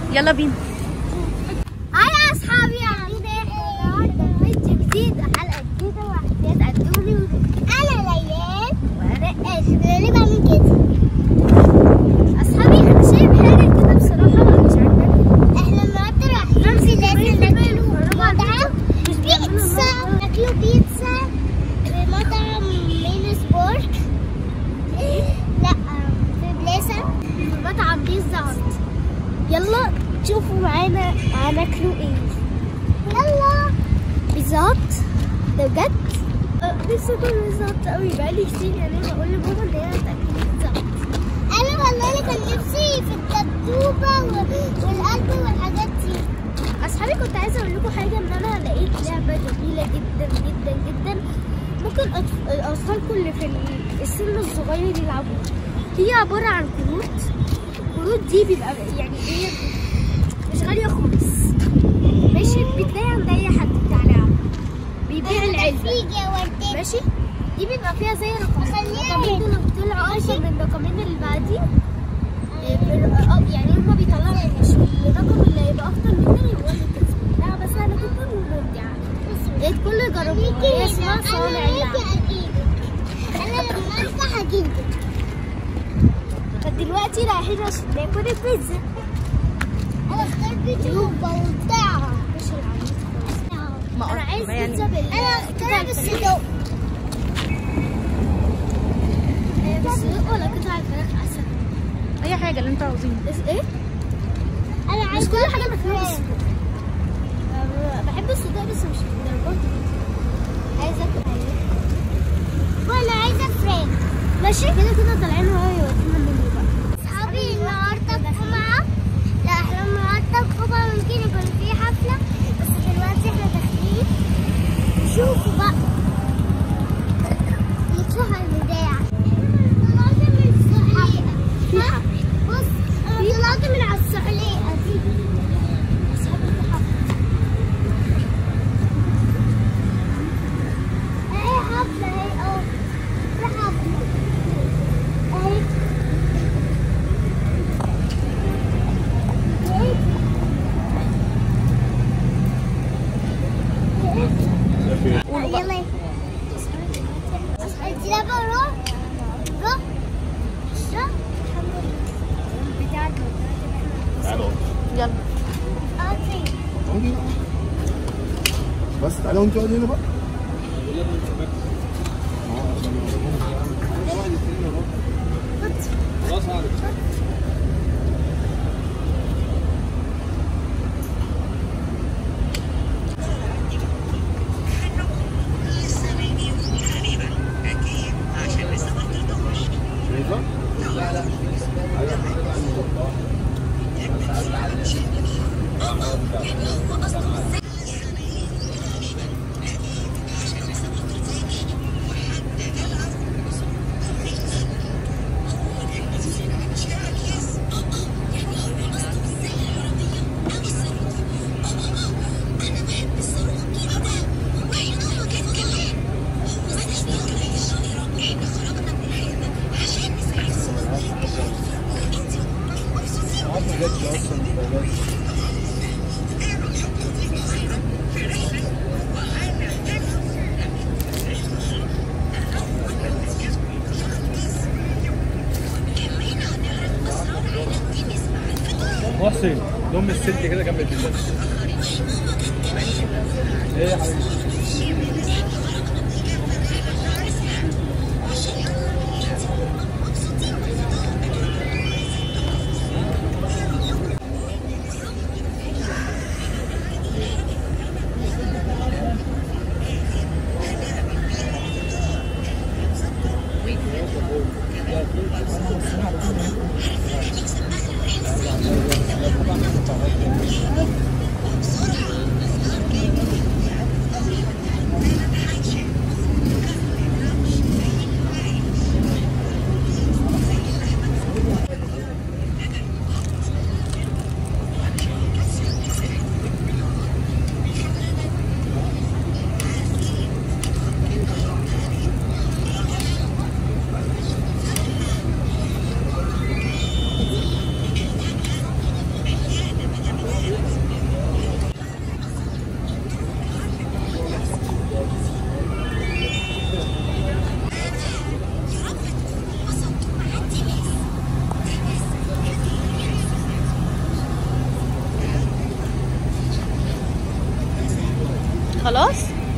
يلا بينا هاي يا اصحابي عاملين ايه النهارده فيديو جديد حلقه جديده وحكايات قدوني انا ليان وانا ايش انا ليه بعمل كده اصحابي انا شايف حاجه كده بصراحه مش عارفه احنا النهارده رايحين في لازم ناكل مطعم بيتزا ناكلوا بيتزا في مطعم مين سبورت لا في بلاسة في مطعم بيتزا هات يلا تشوفوا معانا هناكلوا ايه يلا بيزات ده بجد أه، نفسي اكل بيزات قوي بقالي كتير يعني انا بقول لماما ان هي تاكل بيزات انا والله اللي كان نفسي في الدبدوبه والقلب والحاجات دي اصحابي كنت عايزه اقول لكم حاجه ان انا لقيت لعبه جميله جدا جدا جدا ممكن أطف- اطفالكم اللي في ال- السن الصغير يلعبوها هي عباره عن كروت الكروت دي بيبقى يعني هي مش غالية خالص ماشي بتلاقي عند أي حد بتاع لعب بيبيع العلبة ماشي دي بيبقى فيها زي رقم الرقمين دول لو طلعوا أكتر من الرقمين اللي بعديه آه، بال- آه، يعني هما بيطلعوا مش الرقم اللي هيبقى أكتر من ده هو اللي كسب لعبة سهلة جدا وممتعة يا الكل يجربوها هي اسمها صانع اللعب أنا لما أفتح هجيبك فدلوقتي رايحين عشان ناكل البيتزا انا اخترت بيتزا ممتعة مش العميقة ما انا عايز ما يعني- بيتزا بال انا اخترت بالصدق بالصدق ولا قطع الفراخ احسن اي حاجه اللي انتوا عاوزينه بس ايه انا عايز كل حاجه مكتوبه بالصدق بحب الصدق بس مش للدرجات دي عايزه اكل وانا عايزه فريم ماشي كده كده طالعين وهو يودينا المنيو بقى اصحابي النهارده الجمعه لا احنا النهارده الجمعه ممكن يكون في حفله بس دلوقتي احنا داخلين شوفوا بقى يطلعوا على البداية طلعت من السحليقة في حفله بص انا طلعت من على السحليقة دي اصحابي في حفله اهي حفله اهي اه في حفله اهي قولوا بقى يلا انت لا بقى روح روح روح بتاعت تعالوا يلا اوكي اقعدي بس تعالوا انتوا اقعدوا هنا بقى شايفة؟ محسن ضم السلك كده جنب البيتزا ايه يا حبيبي خلاص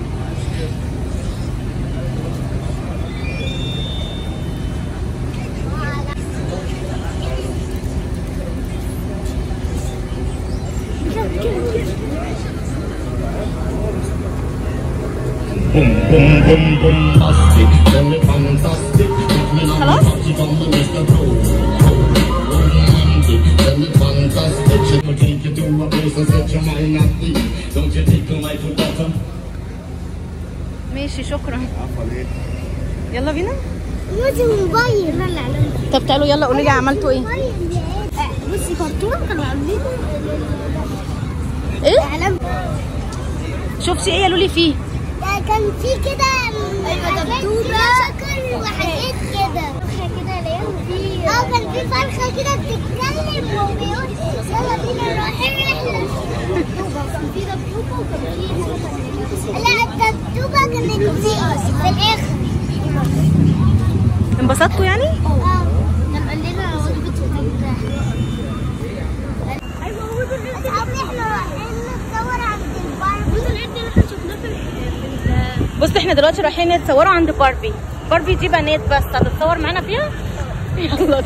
Boom, boom, boom, bombastic, very fantastic. Put me on خلاص؟ the magic on the Mr. Pro. Romantic, very fantastic. She will take you to a place and set your mind at ease. Don't you take my foot bottom? ماشي شكرا عفوا ليه؟ يلا بينا موزي موبايل لا لا طب تعالوا يلا قولوا لي عملتوا ايه بصي كرتون كانوا عاملين ايه اعلام شفتي ايه يا لولي فيه كان في كده ايوه دبدوبه شكر وحاجات كده فرخه كده ليه اه كان في فرخه كده بتتكلم وبيقول يلا بينا رايحين رحله دبدوبه كان في دبدوبه وكان في لا الدبدوبه كانت في في الاخر انبسطتوا يعني اه كان قال لنا وجبه الغداء ايوه هو ده اصحابي احنا رايحين نتصور عند الباربي ده العيد اللي احنا شفناه في بص احنا دلوقتي رايحين نتصوروا عند باربي باربي دي بنات بس هتتصور معانا فيها يلا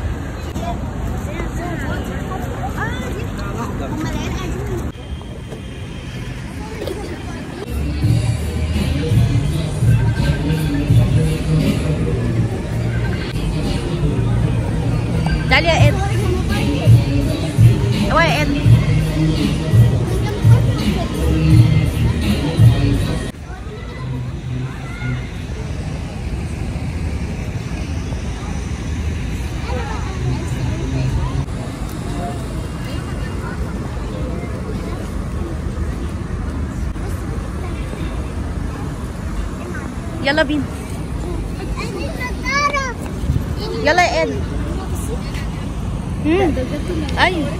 تعالي يا اد اوعي يا اد يلا بينا يلا يا اد امم ايوه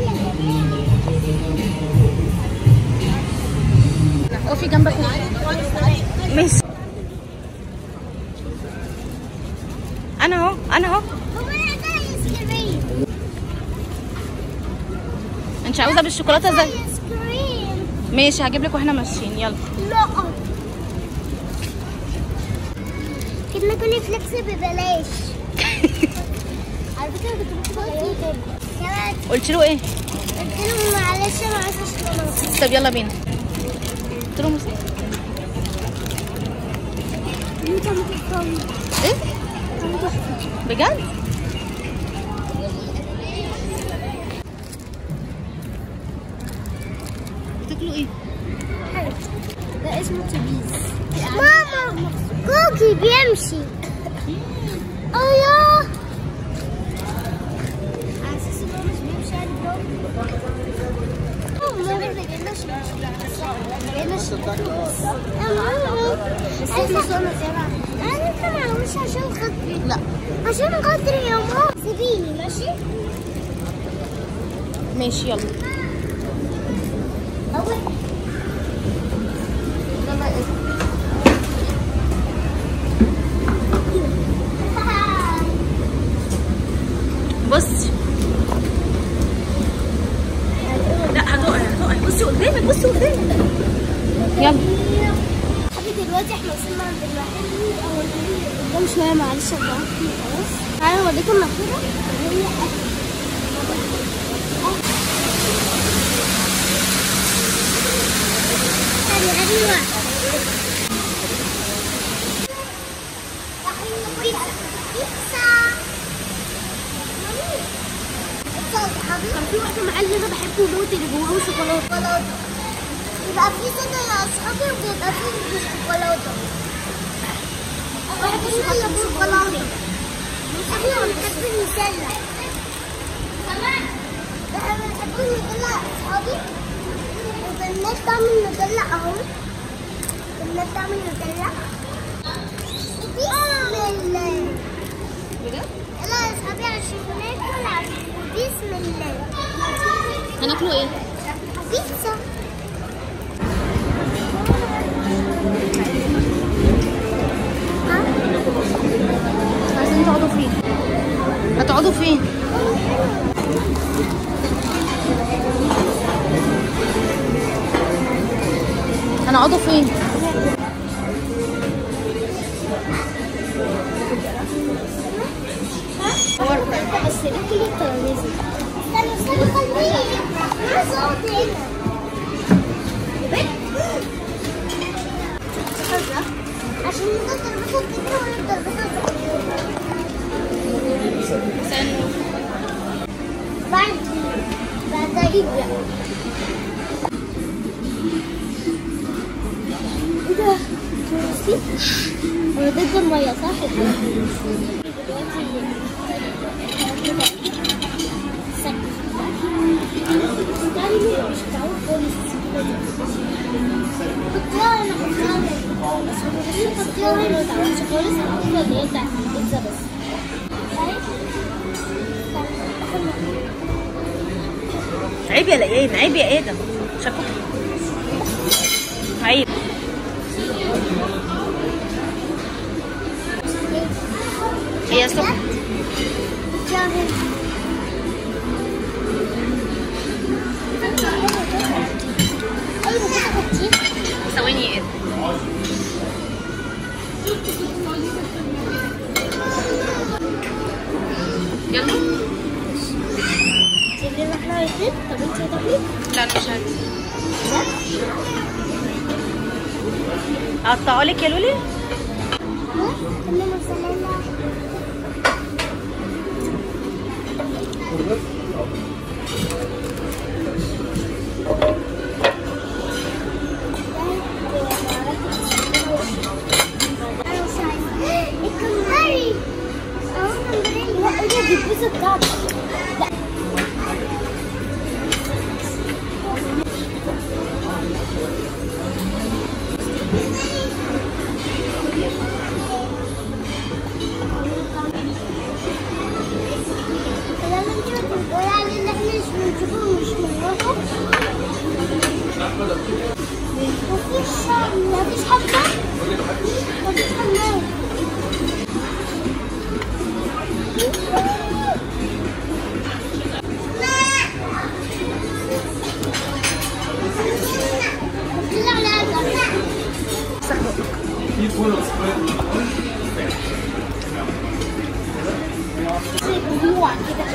اقفي جنبك ماشي انا اهو انا اهو انت عاوزه بالشوكولاته زي ماشي هجيب لك واحنا ماشيين يلا لا كنا كل فليكس ببلاش على فكره كنت بقول كده قلت له ايه قلت لهم معلش انا عايزه شوكولاته طب يلا بينا قلت له مس- انت متفهم ايه كان تحفه بجد بتاكلوا ايه ده اسمه تبيز ماما كوكي بيمشي ايوه على اساس ان هو مش بيمشي يعني برافو ماما احنا جايين عشان جايين عشان بس احنا صورنا زيارة انا انت معلوش عشان خاطري لا عشان خاطري يا ماما سيبيني ماشي ماشي يلا اول يلا ايه بصي لا هتقعي هتقعي بصي قدامك بصي قدامك يلا حبيبي دلوقتي احنا وصلنا عند الواحد اول قدام شويه معلش بقى خلاص تعالوا اوريكم النافوره هي هذه ايوه بيتزا كان في واحدة محل انا بحبه موت اللي جواه شوكولاته يبقى في سنة يا اصحابي وبيبقى في شوكولاته بحب الشوكولاته احنا بنحب النوتيلا كمان احنا بنحب النوتيلا يا اصحابي وبنات تعمل نوتيلا اهو بنات تعمل نوتيلا بسم الله بجد يلا يا اصحابي عشان ناكل بسم الله هناكلوا ايه بيتزا عايزين تقعدوا فين هتقعدوا فين هنقعدوا فين؟ بس اكل الترابيزه استنى استنى خليني عايز اقعد هنا عشان نقدر الترابيزه كبيره ولا الترابيزه صغيره بعد بعد يبدأ ايه ده؟ هو ضد المية صح؟ عيب يا لقيان عيب يا ادم شكوك عيب هي سخنة ثواني يا ادم يلا طب انت هتاكلي؟ لا انا مش عارفه اقطعه لك يا لولي انما صلى الكمبري اه كمبري لا ايه ده دي البيتزا بتاعتي لا لما انت بتقولي عليه ان احنا مش بنشوفه ومش بنروحه مفيش مفيش حمام مفيش حمام لا لا لا جوع كده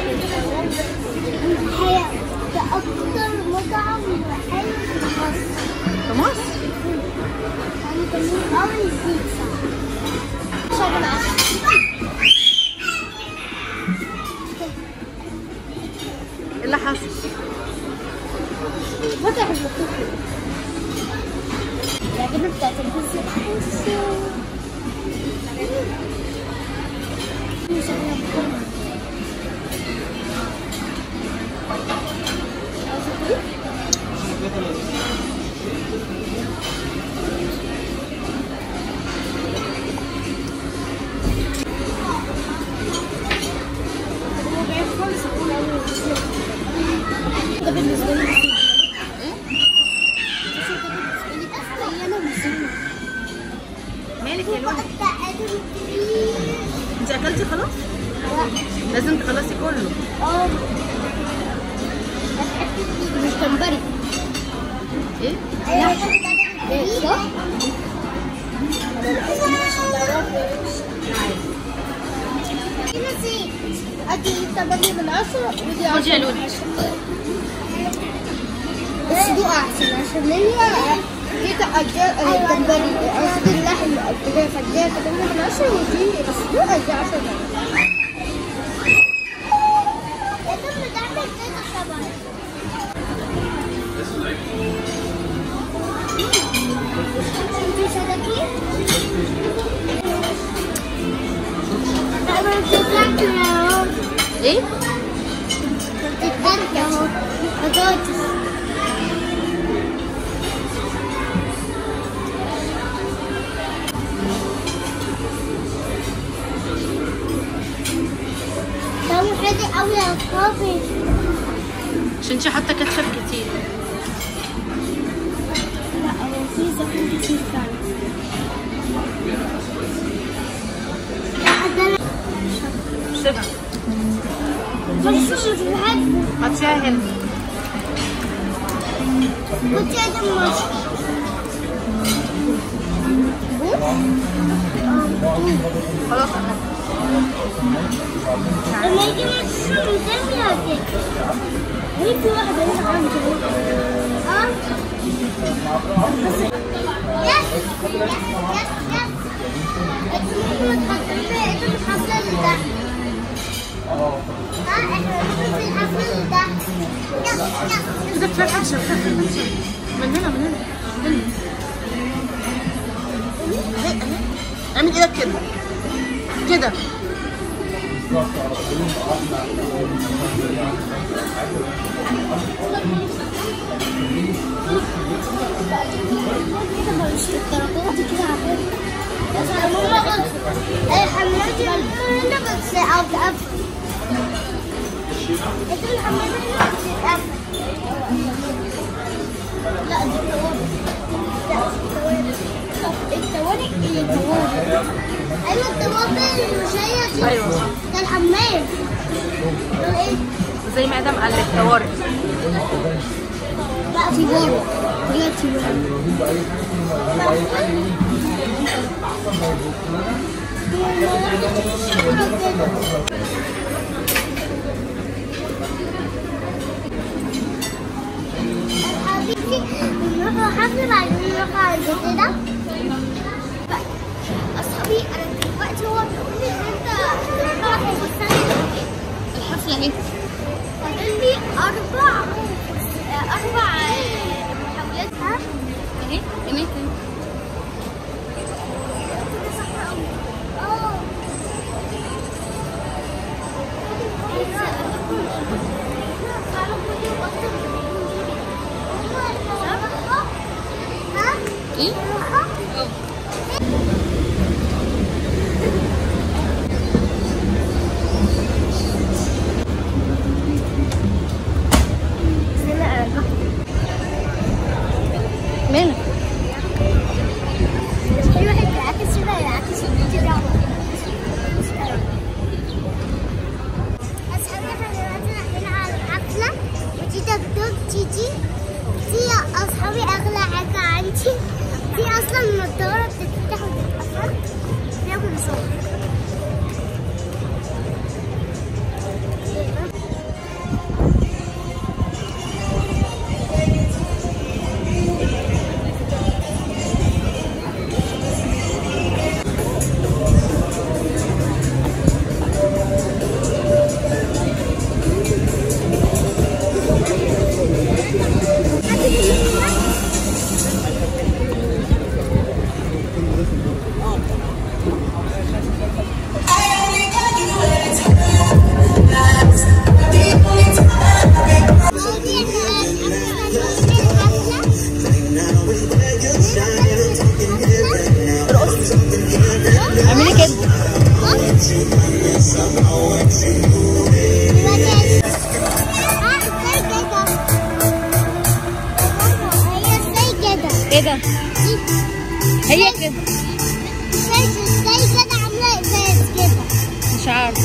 حياة ده أكتر مطعم حلو في مصر في مصر يعني بنقول أول بيتزا شغل ايه اللي حصل فتح المخوخ العجينة بتاعت البيتزا حلوة مش هناكلها. ده بالنسبة لي مالك يا لولي انت اكلتي خلاص لازم تخلصي كله اه مش جمبري ايه ايه صح؟ ادي 8 من 10 ودي خدي يا لولي بس دي احسن عشان هي دي أجزاء الجمبري قصدي اللحم اللي فديها 8 من 10 ودي الصدوق دي 10 من 10 يا دم تعمل كده طبعا انتي صدقي؟ انا بتتلكى اهو ايه بتتلكى اهو بطاطس طعمه حادق قوي يا صافي عشان انت حاطه كاتشب كتير لا هو في زيتون كتير فعلا سيبها بس مش بحبه حطيها هنا كنت عايزة مصر خلاص لما يجي مشروع قدامي هديك هي في واحدة لسه عندي اه بس يس يس يس يس انتوا الحفلة اللي تحت اه احنا نروح في الحفلة اللي تحت يس يس كده كفايه حشر كفايه حشر من هنا من هنا اعمل ايدك كده كده مش الدرجات دي كده عبالي بس انا ماما غلطت اي حملاتي هنا بس اتقفل انت الحملات هنا بس اتقفل لا دي التوابل لا التوابل التوابل التوابل ايوه التوابل مش هي دي ايوه صح ده الحمام ده ايه؟ زي ما ادم قال لك طوارئ لا تيبارو هي تيبارو حبيبتي بنروح حفلة بعدين نروح عند كده أصحابي أنا دلوقتي هو بيقول لي إن أنت رايح السنة الحفله اهي فاضل لي أربع أربع محاولات ها اهي هناك اه ايه مالك في واحد بيعكس شبه يعكس البيت ده أصحابي احنا دلوقتي رايحين على الحفلة ودي دكتور تيجي دي أصحابي أغلى حاجة عندي دي أصلا النضارة بتتفتح وتتقفل بياخد صور اعملي كده ايه ده هي كده مش عارف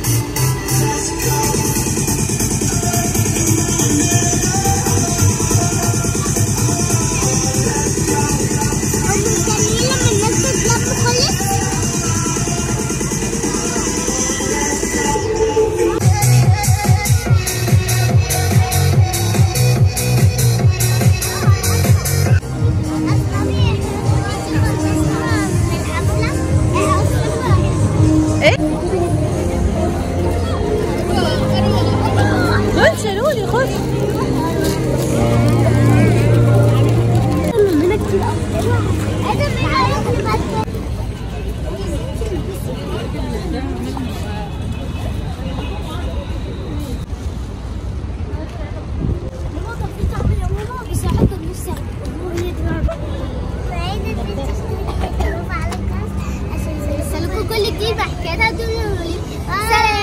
ايه خد شالوني خد كل جديد بحكي لها تقول لي السلام